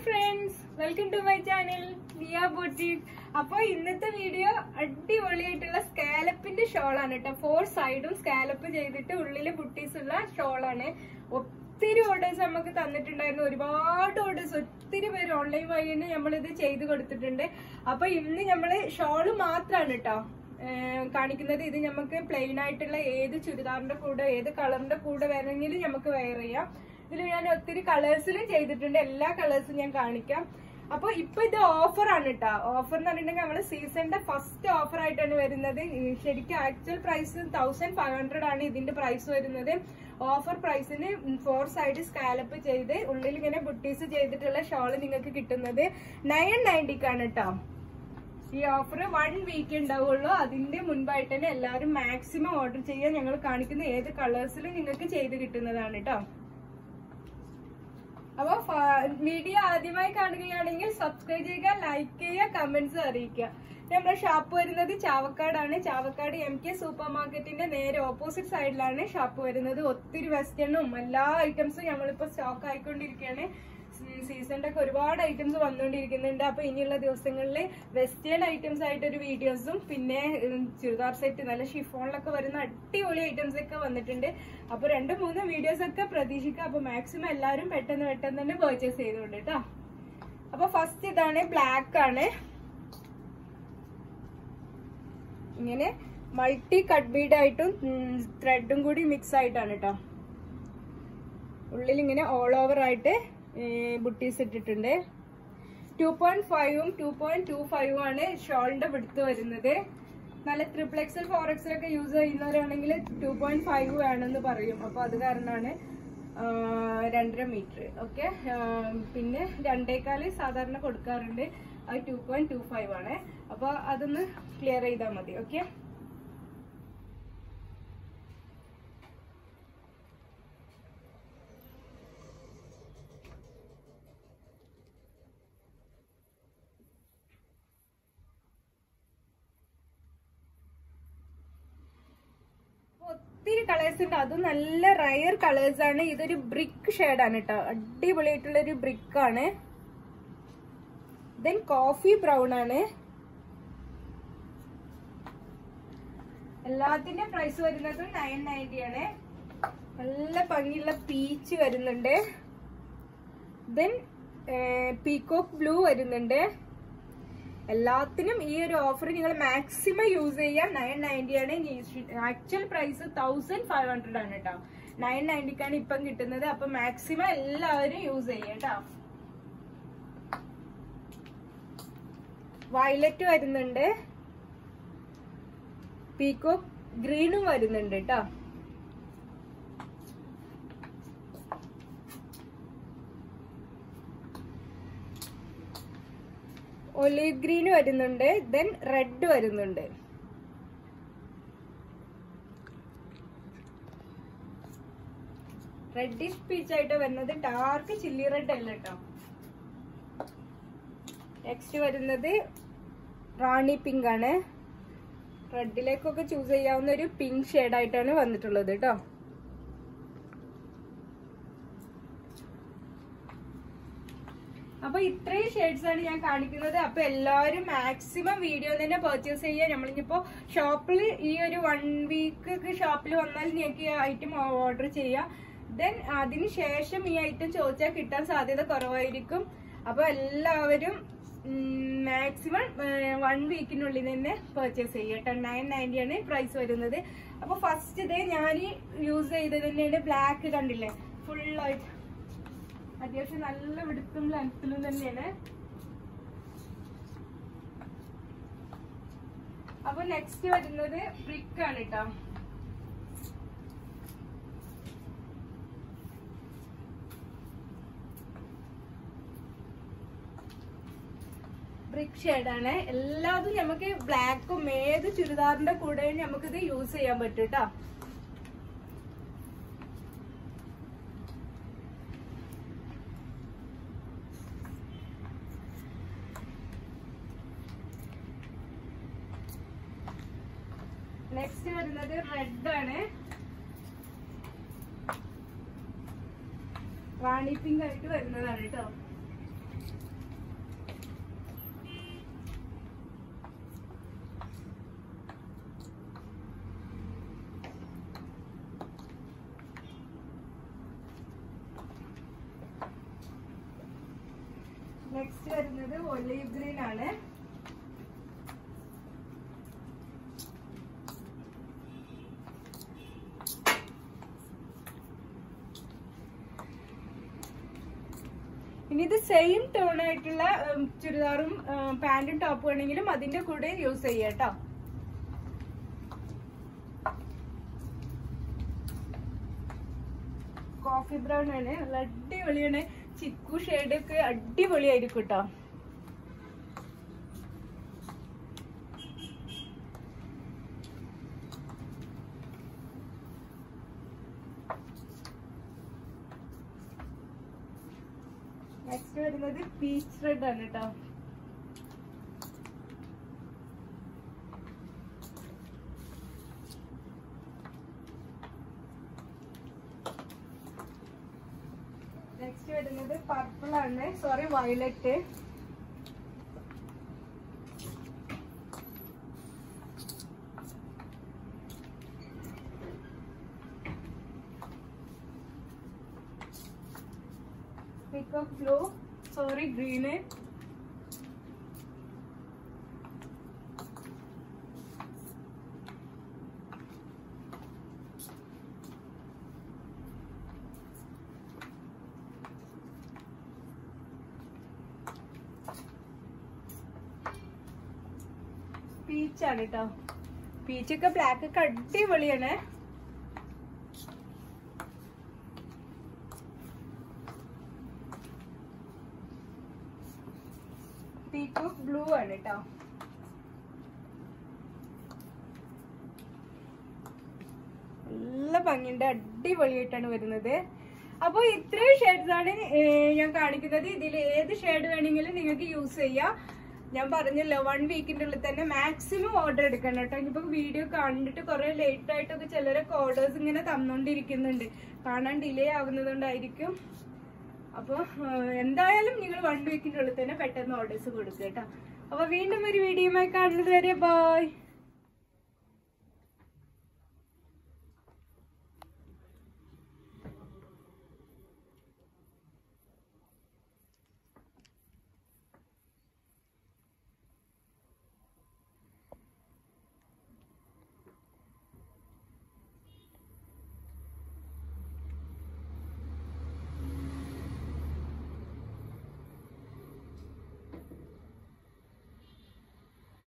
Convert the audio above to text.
friends welcome to my channel Niya boutique അപ്പൊ ഇന്നത്തെ video അടിപൊളിയായിട്ടുള്ള സ്കാലപ്പിന്റെ ഷോളാണ് കേട്ടോ ഫോർ സൈഡും സ്കാലപ്പ് ചെയ്തിട്ട് ഉള്ളില് ബുട്ടീസ് ഉള്ള ഷോളാണ് ഒത്തിരി ഓർഡേഴ്സ് നമുക്ക് തന്നിട്ടുണ്ടായിരുന്നു ഒരുപാട് ഓർഡേഴ്സ് ഒത്തിരി പേര് ഓൺലൈൻ വഴി തന്നെ നമ്മളിത് ചെയ്ത് കൊടുത്തിട്ടുണ്ട് അപ്പൊ ഇന്ന് നമ്മള് ഷോള് മാത്രമാണ് കേട്ടോ ഏഹ് കാണിക്കുന്നത് ഇത് നമുക്ക് പ്ലെയിൻ ആയിട്ടുള്ള ഏത് ചുരിദാറിന്റെ കൂടെ ഏത് കളറിന്റെ കൂടെ വേണമെങ്കിലും നമുക്ക് വെയർ ചെയ്യാം ഇതിൽ ഞാൻ ഒത്തിരി കളേഴ്സിലും ചെയ്തിട്ടുണ്ട് എല്ലാ കളേഴ്സും ഞാൻ കാണിക്കാം അപ്പൊ ഇപ്പൊ ഇത് ഓഫർ ആണ് കേട്ടോ ഓഫർ എന്ന് പറഞ്ഞിട്ടുണ്ടെങ്കിൽ നമ്മള് സീസണിന്റെ ഫസ്റ്റ് ഓഫർ ആയിട്ടാണ് വരുന്നത് ഈ ശരിക്കും actual price thousand five hundred ആണ് ഇതിന്റെ പ്രൈസ് വരുന്നത് ഓഫർ പ്രൈസിന് ഫോർ സൈഡ് സ്കാലപ്പ് ചെയ്ത് ഉള്ളിൽ ഇങ്ങനെ ബുട്ടീസ് ചെയ്തിട്ടുള്ള ഷോള് നിങ്ങൾക്ക് കിട്ടുന്നത് നയൻ നയൻറ്റിക്കാണ് കേട്ടോ ഈ ഓഫർ വൺ വീക്ക് ഉണ്ടാവുള്ളൂ അതിന്റെ മുൻപായിട്ട് തന്നെ എല്ലാവരും മാക്സിമം ഓർഡർ ചെയ്യാൻ ഞങ്ങൾ കാണിക്കുന്ന ഏത് കളേഴ്സിലും നിങ്ങൾക്ക് ചെയ്ത് കിട്ടുന്നതാണ് കേട്ടോ അപ്പൊ വീഡിയോ ആദ്യമായി കാണുകയാണെങ്കിൽ സബ്സ്ക്രൈബ് ചെയ്യുക ലൈക്ക് ചെയ്യുക കമന്റ്സ് അറിയിക്കുക നമ്മുടെ ഷോപ്പ് വരുന്നത് ചാവക്കാടാണ് ചാവക്കാട് എം കെ സൂപ്പർ മാർക്കറ്റിന്റെ നേരെ ഓപ്പോസിറ്റ് സൈഡിലാണ് ഷോപ്പ് വരുന്നത് ഒത്തിരി വെസ്റ്റേണും എല്ലാ ഐറ്റംസും ഞങ്ങളിപ്പോ സ്റ്റോക്ക് ആയിക്കൊണ്ടിരിക്കുകയാണ് സീസണിന്റെ ഒക്കെ ഒരുപാട് ഐറ്റംസ് വന്നുകൊണ്ടിരിക്കുന്നുണ്ട് അപ്പൊ ഇനിയുള്ള ദിവസങ്ങളിൽ വെസ്റ്റേൺ ഐറ്റംസ് ആയിട്ട് ഒരു വീഡിയോസും പിന്നെ ഉം, ചുരിദാർ സെറ്റ് നല്ല ഷിഫോണിലൊക്കെ വരുന്ന അടിപൊളി ഐറ്റംസ് ഒക്കെ വന്നിട്ടുണ്ട് അപ്പൊ രണ്ട് മൂന്ന് വീഡിയോസ് ഒക്കെ പ്രതീക്ഷിക്കാം അപ്പൊ മാക്സിമം എല്ലാവരും പെട്ടെന്ന് പെട്ടെന്ന് തന്നെ പർച്ചേസ് ചെയ്തോണ്ട് കേട്ടോ അപ്പൊ ഫസ്റ്റ് ഇതാണ് ബ്ലാക്ക് ആണ് ഇങ്ങനെ മൾട്ടി കട്ട് ബീഡ് ആയിട്ടും ത്രെഡും കൂടി മിക്സ് ആയിട്ടാണ് കേട്ടോ ഉള്ളിൽ ഇങ്ങനെ ഓൾ ഓവർ ആയിട്ട് ബുട്ടീസ് ഇട്ടിട്ടുണ്ട് ടു പോയിന്റ് ഫൈവും ടു പോയിന്റ് ടു ഫൈവും ആണ് ഷോളിന്റെ വിടുത്ത് വരുന്നത് നല്ല ട്രിപ്പിൾ എക്സൽ ഫോർ എക്സൽ ഒക്കെ യൂസ് ചെയ്യുന്നവരാണെങ്കിൽ ടു പോയിന്റ് ഫൈവ് വേണമെന്ന് പറയും അപ്പൊ അത് കാരണമാണ് ആ, രണ്ടര മീറ്റർ ഓക്കെ പിന്നെ രണ്ടേക്കാല് സാധാരണ കൊടുക്കാറുണ്ട് അത് ടു പോയിന്റ് ടു ഫൈവ് ആണ് അപ്പൊ അതൊന്ന് ക്ലിയർ ചെയ്താൽ മതി ഓക്കെ ഒത്തിരി കളേഴ്സ് ഉണ്ട് അതും നല്ല റയർ കളേഴ്സ് ആണ് ഇതൊരു ബ്രിക്ക് ഷെയ്ഡാണ് കേട്ടോ അടിപൊളിയായിട്ടുള്ള ഒരു ബ്രിക്ക് ആണ് ദെൻ കോഫി ബ്രൗൺ ആണ് എല്ലാത്തിന്റെ പ്രൈസ് വരുന്നത് നയൻ നയൻറ്റി ആണ് നല്ല ഭംഗിയുള്ള പീച്ച് വരുന്നുണ്ട് ദെൻ പീകോക്ക് ബ്ലൂ വരുന്നുണ്ട് എല്ലാത്തിനും ഈ ഒരു ഓഫർ നിങ്ങൾ മാക്സിമം യൂസ് ചെയ്യാം നയൻ നയൻറ്റി ആണ് actual price thousand five hundred ആണ് കേട്ടോ നയൻ നയൻറ്റിക്കാണ് ഇപ്പം കിട്ടുന്നത് അപ്പൊ മാക്സിമം എല്ലാവരും യൂസ് ചെയ്യാം കേട്ടോ വയലറ്റ് വരുന്നുണ്ട് പീക്കോ ഗ്രീനും വരുന്നുണ്ട് കേട്ടോ ഒലീവ് ഗ്രീൻ വരുന്നുണ്ട് ദെൻ റെഡ് വരുന്നുണ്ട് റെഡിഷ് പീച്ച് ആയിട്ട് വരുന്നത് ഡാർക്ക് ചില്ലി റെഡ് അല്ല കേട്ടോ നെക്സ്റ്റ് വരുന്നത് റാണി പിങ്ക് ആണ് റെഡിലേക്കൊക്കെ ചൂസ് ചെയ്യാവുന്ന ഒരു പിങ്ക് ഷെയ്ഡ് ആയിട്ടാണ് വന്നിട്ടുള്ളത് കേട്ടോ അപ്പൊ ഇത്രയും ഷെയ്ഡ്സ് ആണ് ഞാൻ കാണിക്കുന്നത് അപ്പൊ എല്ലാവരും മാക്സിമം വീഡിയോ തന്നെ പർച്ചേസ് ചെയ്യുക നമ്മളിപ്പോ ഷോപ്പിൽ ഈ ഒരു വൺ വീക്ക് ഷോപ്പിൽ വന്നാൽ നിങ്ങൾക്ക് ഈ ഐറ്റം ഓർഡർ ചെയ്യാം ദെൻ അതിന് ശേഷം ഈ ഐറ്റം ചോദിച്ചാൽ കിട്ടാൻ സാധ്യത കുറവായിരിക്കും അപ്പൊ എല്ലാവരും മാക്സിമം വൺ വീക്കിനുള്ളിൽ തന്നെ പർച്ചേസ് ചെയ്യുക ടെൻ നയൻ നയൻറ്റി ആണ് പ്രൈസ് വരുന്നത് അപ്പൊ ഫസ്റ്റ് ഇതേ ഞാൻ യൂസ് ചെയ്തത് തന്നെയാണ് ബ്ലാക്ക് കണ്ടില്ലേ ഫുള്ളായിട്ട് അത്യാവശ്യം നല്ല വിടുത്തും ലെങ്ത്തിലും തന്നെയാണ് അപ്പൊ നെക്സ്റ്റ് വരുന്നത് ബ്രിക്ക് ആണ് കേട്ടോ ബ്രിക്ക് ഷെയ്ഡാണ് എല്ലാതും നമുക്ക് ബ്ലാക്കും ഏത് ചുരിദാറിന്റെ കൂടെ നമുക്കിത് യൂസ് ചെയ്യാൻ പറ്റും കേട്ടോ നെക്സ്റ്റ് വരുന്നത് റെഡ് ആണ് റാണി പിങ്ക് ആയിട്ട് വരുന്നതാണ് കേട്ടോ നെക്സ്റ്റ് വരുന്നത് ഒലീവ് ഗ്രീൻ ആണ് ഇനി ഇത് സെയിം ടോൺ ആയിട്ടുള്ള ഉം, ചുരിദാറും പാന്റും ടോപ്പ് വേണമെങ്കിലും അതിന്റെ കൂടെ യൂസ് ചെയ്യാം കേട്ടോ കോഫി ബ്രൗൺ ആണ് നല്ല അടിപൊളിയാണ് ചിക്കു ഷെയ്ഡ് ഒക്കെ അടിപൊളിയായിരിക്കും കേട്ടോ നെക്സ്റ്റ് വരുന്നത് പീച്ച് റെഡ് ആണ് കേട്ടോ നെക്സ്റ്റ് വരുന്നത് പർപ്പിൾ ആണ് sorry violet peacock blue sorry ഗ്രീന് പീച്ചാണ് കേട്ടോ പീച്ചൊക്കെ ബ്ലാക്ക് ഒക്കെ അടിപൊളിയാണ് പീക്കോക്ക് ബ്ലൂ ആണ് കേട്ടോ നല്ല ഭംഗിയുണ്ട് അടിപൊളിയായിട്ടാണ് വരുന്നത് അപ്പൊ ഇത്രയും ഷെയ്ഡ്സ് ആണ് ഏർ ഞാൻ കാണിക്കുന്നത് ഇതിൽ ഏത് ഷെയ്ഡ് വേണമെങ്കിലും നിങ്ങൾക്ക് യൂസ് ചെയ്യാം ഞാൻ പറഞ്ഞല്ലോ വൺ വീക്കിന്റെ ഉള്ളിൽ തന്നെ മാക്സിമം ഓർഡർ എടുക്കണം കേട്ടോ ഇനിയിപ്പോ വീഡിയോ കണ്ടിട്ട് കുറെ ലേറ്റ് ആയിട്ടൊക്കെ ചിലരൊക്കെ ഓർഡേഴ്സ് ഇങ്ങനെ തന്നോണ്ടിരിക്കുന്നുണ്ട് കാണാൻ ഡിലേ ആവുന്നതുകൊണ്ടായിരിക്കും അപ്പൊ എന്തായാലും നിങ്ങൾ വൺ വീക്കിന്റെ ഉള്ളിൽ തന്നെ പെട്ടെന്ന് ഓർഡേഴ്സ് കൊടുക്കുക കേട്ടോ അപ്പൊ വീണ്ടും ഒരു വീഡിയോയുമായി കാണുന്നത് വരെ ബൈ